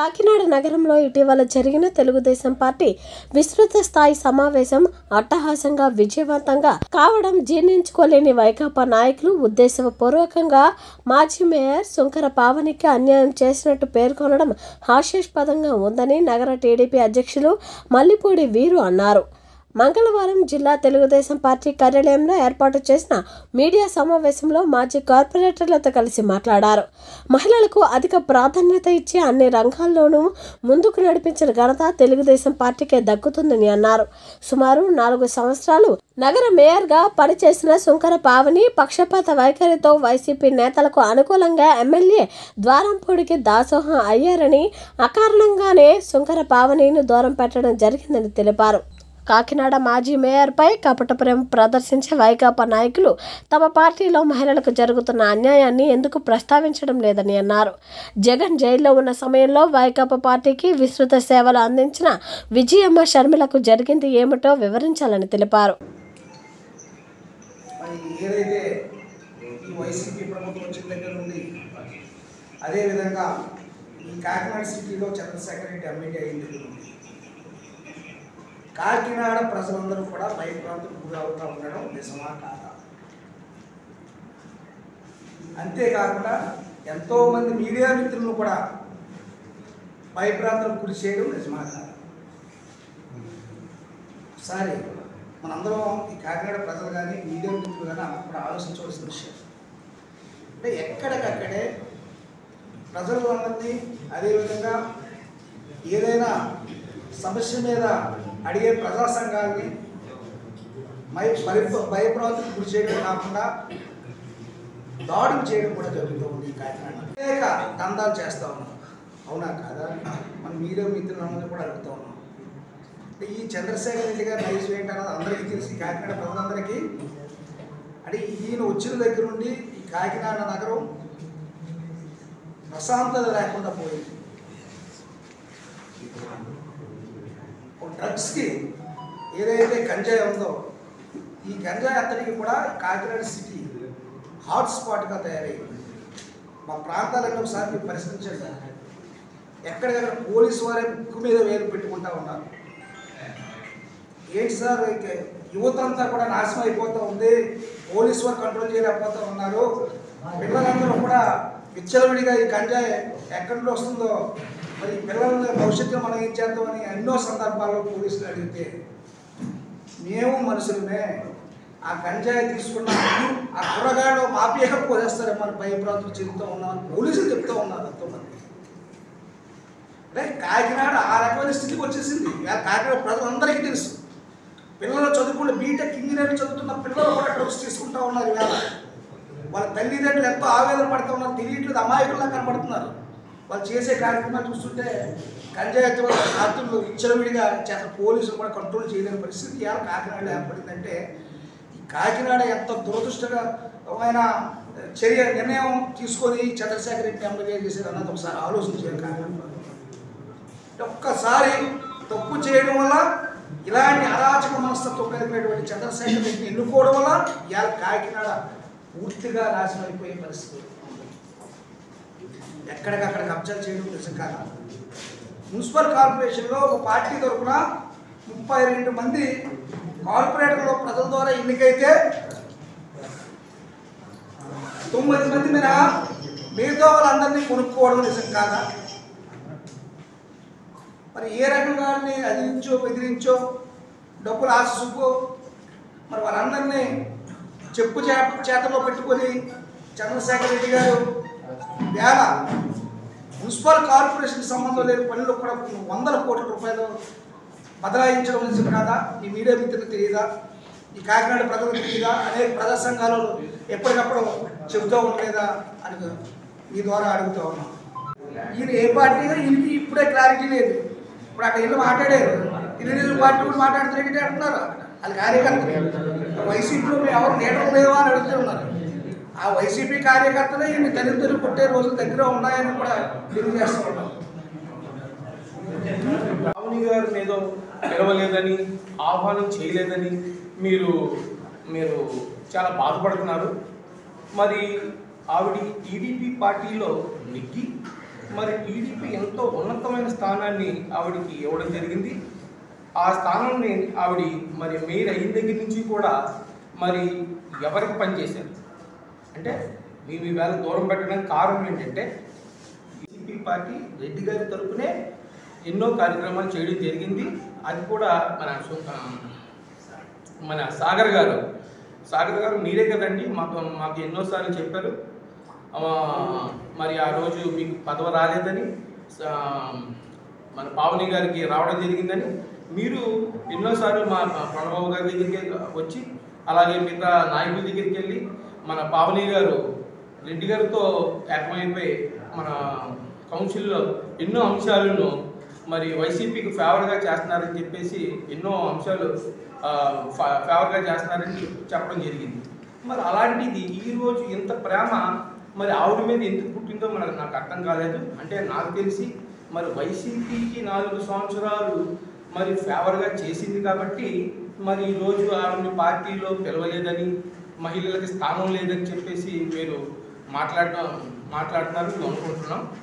కాకినాడ నగరంలో ఇటీవల జరిగిన తెలుగుదేశం పార్టీ విస్తృత స్థాయి సమావేశం అట్టహాసంగా విజయవంతంగా కావడం జీర్ణించుకోలేని వైకాపా నాయకులు ఉద్దేశపూర్వకంగా మాజీ మేయర్ శుంకర పావనికి అన్యాయం చేసినట్టు పేర్కొనడం హాస్యాస్పదంగా ఉందని నగర టీడీపీ అధ్యక్షులు మల్లిపూడి వీరు అన్నారు మంగళవారం జిల్లా తెలుగుదేశం పార్టీ కార్యాలయంలో ఏర్పాటు చేసిన మీడియా సమావేశంలో మాజీ కార్పొరేటర్లతో కలిసి మాట్లాడారు మహిళలకు అధిక ప్రాధాన్యత ఇచ్చి అన్ని రంగాల్లోనూ ముందుకు నడిపించిన ఘనత తెలుగుదేశం పార్టీకే దక్కుతుందని అన్నారు సుమారు నాలుగు సంవత్సరాలు నగర మేయర్గా పనిచేసిన శుంకర పావని పక్షపాత వైఖరితో వైసీపీ నేతలకు అనుకూలంగా ఎమ్మెల్యే ద్వారంపూడికి దాసోహం అయ్యారని అకారణంగానే శుంకర పావనిని దూరం పెట్టడం జరిగిందని తెలిపారు కాకినాడ మాజీ మేయర్పై కపట ప్రేమ ప్రదర్శించే వైకాపా నాయకులు తమ పార్టీలో మహిళలకు జరుగుతున్న అన్యాయాన్ని ఎందుకు ప్రస్తావించడం లేదని అన్నారు జగన్ జైల్లో ఉన్న సమయంలో వైకాపా పార్టీకి విస్తృత సేవలు అందించిన విజయమ్మ షర్మిలకు జరిగింది ఏమిటో వివరించాలని తెలిపారు మరి ఏదైతే ఈ వైసీపీ ప్రభుత్వం వచ్చిన దగ్గర నుండి అదేవిధంగా ఈ కాకినాడ సిటీలో చంద్రశేఖర్ రెడ్డి ఎమ్మెల్యే అయిన దగ్గర నుండి కాకినాడ ప్రజలందరూ కూడా భయప్రాంతం గురి అవుతూ ఉండడం నిజమా కాదా అంతేకాకుండా ఎంతోమంది మీడియా మిత్రులను కూడా భయప్రాంతం గురి చేయడం నిజమా కాదా ఒకసారి మనందరం ఈ కాకినాడ ప్రజలు కానీ మీడియా మిత్రులు కానీ అప్పుడు ఆలోచించవలసిన విషయం అంటే ఎక్కడికక్కడే ప్రజలందరినీ అదేవిధంగా ఏదైనా సమస్య మీద అడిగే ప్రజా సంఘాలని మై భయ భయప్రాంతులకు గురి చేయడం కాకుండా దాడులు చేయడం కూడా జరుగుతూ ఉంది ఈ కాకినాడ అనేక దందాలు చేస్తూ ఉన్నాం అవునా కాదా మన మీడియా మిత్రులందరూ కూడా అడుగుతూ ఉన్నాం అంటే ఈ చంద్రశేఖర్ రెడ్డి గారి నైస్ ఏంటి అన్నది అందరికీ తెలిసి కాకినాడ ప్రజలందరికీ అంటే ఈయన వచ్చిన దగ్గర నుండి ఈ కాకినాడ నగరం ప్రశాంతత లేకుండా పోయింది డ్రగ్స్కి ఏదైతే గంజాయి ఉందో ఈ గంజాయి అతనికి కూడా కాకినాడ సిటీ హాట్ స్పాట్గా తయారైంది మా ప్రాంతాలన్నీ ఒకసారి మీరు పరిశీలించండి ఎక్కడికక్కడ పోలీసు వారే ముక్కు మీద వేలు పెట్టుకుంటా ఉన్నారు ఏంటి సార్ ఇక యువత అంతా కూడా నాశనం అయిపోతూ ఉంది పోలీసు వారు కంట్రోల్ చేయలేకపోతూ ఉన్నారు పిల్లలందరూ కూడా విచ్చలవిడిగా ఈ గంజాయి ఎక్కడి నుండి వస్తుందో మరి ఈ పిల్లల భవిష్యత్తులో మనం ఏం చేద్దామని ఎన్నో సందర్భాల్లో పోలీసులు అడిగితే మేము మనుషులమే ఆ గంజాయి తీసుకున్న ఆ కూరగాయలు మాఫియాగా పోసేస్తారేమో అని భయప్రాంతులు చెబుతూ ఉన్నామని పోలీసులు చెప్తూ ఉన్నారు ఎంతోమంది అంటే కాకినాడ ఆ రకమైన స్థితికి వచ్చేసింది ఇవాళ కాకినాడ ప్రజలందరికీ తెలుసు పిల్లలు చదువుకున్న బీటెక్ ఇంజనీరింగ్ చదువుతున్న పిల్లలు కూడా డ్రగ్స్ తీసుకుంటా ఉన్నారు ఇవాళ వాళ్ళ తల్లిదండ్రులు ఎంతో ఆవేదన పడుతూ ఉన్నారు తెలియట్లేదు అమాయకుల్లా కనబడుతున్నారు వాళ్ళు చేసే కార్యక్రమాలు చూస్తుంటే గంజాయి రాత్రులు విచ్చలవిడిగా చేత పోలీసులు కూడా కంట్రోల్ చేయలేని పరిస్థితి ఇవాళ కాకినాడ ఏర్పడిందంటే ఈ కాకినాడ ఎంత దురదృష్టకరమైన చర్య నిర్ణయం తీసుకొని చంద్రశేఖర్ రెడ్డి ఎమ్మెల్యే చేసేది అన్నది ఒకసారి ఆలోచన చేయాలి కాకినాడ ఒక్కసారి తప్పు చేయడం వల్ల ఇలాంటి అరాచక మనస్తత్వం కలిగినటువంటి చంద్రశేఖర్ రెడ్డిని ఎన్నుకోవడం వల్ల ఇవాళ కాకినాడ పూర్తిగా నాశనం అయిపోయే పరిస్థితి ఉంది. ఎక్కడికక్కడ కబ్జాలు చేయడం నిజం కాదు మున్సిపల్ కార్పొరేషన్లో ఒక పార్టీ తరఫున ముప్పై రెండు మంది కార్పొరేటర్లు ప్రజల ద్వారా ఎన్నికైతే తొమ్మిది మంది మీద మిగతా వాళ్ళందరినీ కొనుక్కోవడం నిజం కాదా మరి ఏ రకంగా వాళ్ళని అదిరించో బెదిరించో డబ్బులు ఆశ చూపు మరి వాళ్ళందరినీ చెప్పు చే చేతలో పెట్టుకొని చంద్రశేఖర్ రెడ్డి గారు వేల మున్సిపల్ కార్పొరేషన్ సంబంధం లేని పనులు కూడా వందల కోట్ల రూపాయలు బదలాయించడం నిజం కాదా ఈ మీడియా మిత్రులకు తెలియదా ఈ కాకినాడ ప్రజలకు తెలియదా అనేక ప్రజా సంఘాలు ఎప్పటికప్పుడు చెబుతూ ఉండలేదా అని మీ ద్వారా అడుగుతూ ఉన్నాం ఈయన ఏ పార్టీ ఈయనకి ఇప్పుడే క్లారిటీ లేదు ఇప్పుడు అక్కడ వెళ్ళి మాట్లాడారు తెలుగుదేశం పార్టీ కూడా మాట్లాడుతున్నట్టు అంటున్నారు అది కార్యకర్తలు వైసీపీలో మేము ఎవరు లీడర్ లేవా అని అడుగుతున్నారు ఆ వైసీపీ కార్యకర్తలే ఈయన తల్లిదండ్రులు కొట్టే రోజులు దగ్గర ఉన్నాయని కూడా తెలియజేస్తూ ఉన్నాం రావుని గారిని ఏదో పిలవలేదని ఆహ్వానం చేయలేదని మీరు మీరు చాలా బాధపడుతున్నారు మరి ఆవిడ టీడీపీ పార్టీలో నెగ్గి మరి టీడీపీ ఎంతో ఉన్నతమైన స్థానాన్ని ఆవిడకి ఇవ్వడం జరిగింది ఆ స్థానాన్ని ఆవిడ మరి మేయర్ అయిన దగ్గర నుంచి కూడా మరి ఎవరికి పనిచేశారు అంటే మేము ఈవేళ దూరం పెట్టడానికి కారణం ఏంటంటే బీజేపీ పార్టీ రెడ్డి గారి తరపునే ఎన్నో కార్యక్రమాలు చేయడం జరిగింది అది కూడా మన సు- ఆ, మన సాగర్ గారు సాగర్ గారు మీరే కదండి మాకు మాకు ఎన్నోసార్లు చెప్పారు ఆ, మరి ఆ రోజు మీకు పదవి రాలేదని ఆ, మన పావని గారికి రావడం జరిగిందని మీరు ఎన్నోసార్లు మా మా ప్రణబాబు గారి దగ్గరికి వచ్చి అలాగే మిగతా నాయకుల దగ్గరికి వెళ్ళి మన పావని గారు రెడ్డి గారితో ఏకమైపోయి మన కౌన్సిల్లో ఎన్నో అంశాలను మరి వైసీపీకి ఫేవర్గా చేస్తున్నారని చెప్పేసి ఎన్నో అంశాలు ఆ, ఫ- ఫేవర్గా చేస్తున్నారని చెప్- చెప్పడం జరిగింది మరి అలాంటిది ఈరోజు ఇంత ప్రేమ మరి ఆవిడ మీద ఎందుకు పుట్టిందో మనకు నాకు అర్థం కాలేదు అంటే నాకు తెలిసి మరి వైసీపీకి నాలుగు సంవత్సరాలు మరి ఫేవర్గా చేసింది కాబట్టి మరి ఈరోజు ఆవిడని పార్టీలో పిలవలేదని మహిళలకి స్థానం లేదని చెప్పేసి మీరు మాట్లాడడం మాట్లాడుతున్నారు మేము అనుకుంటున్నాం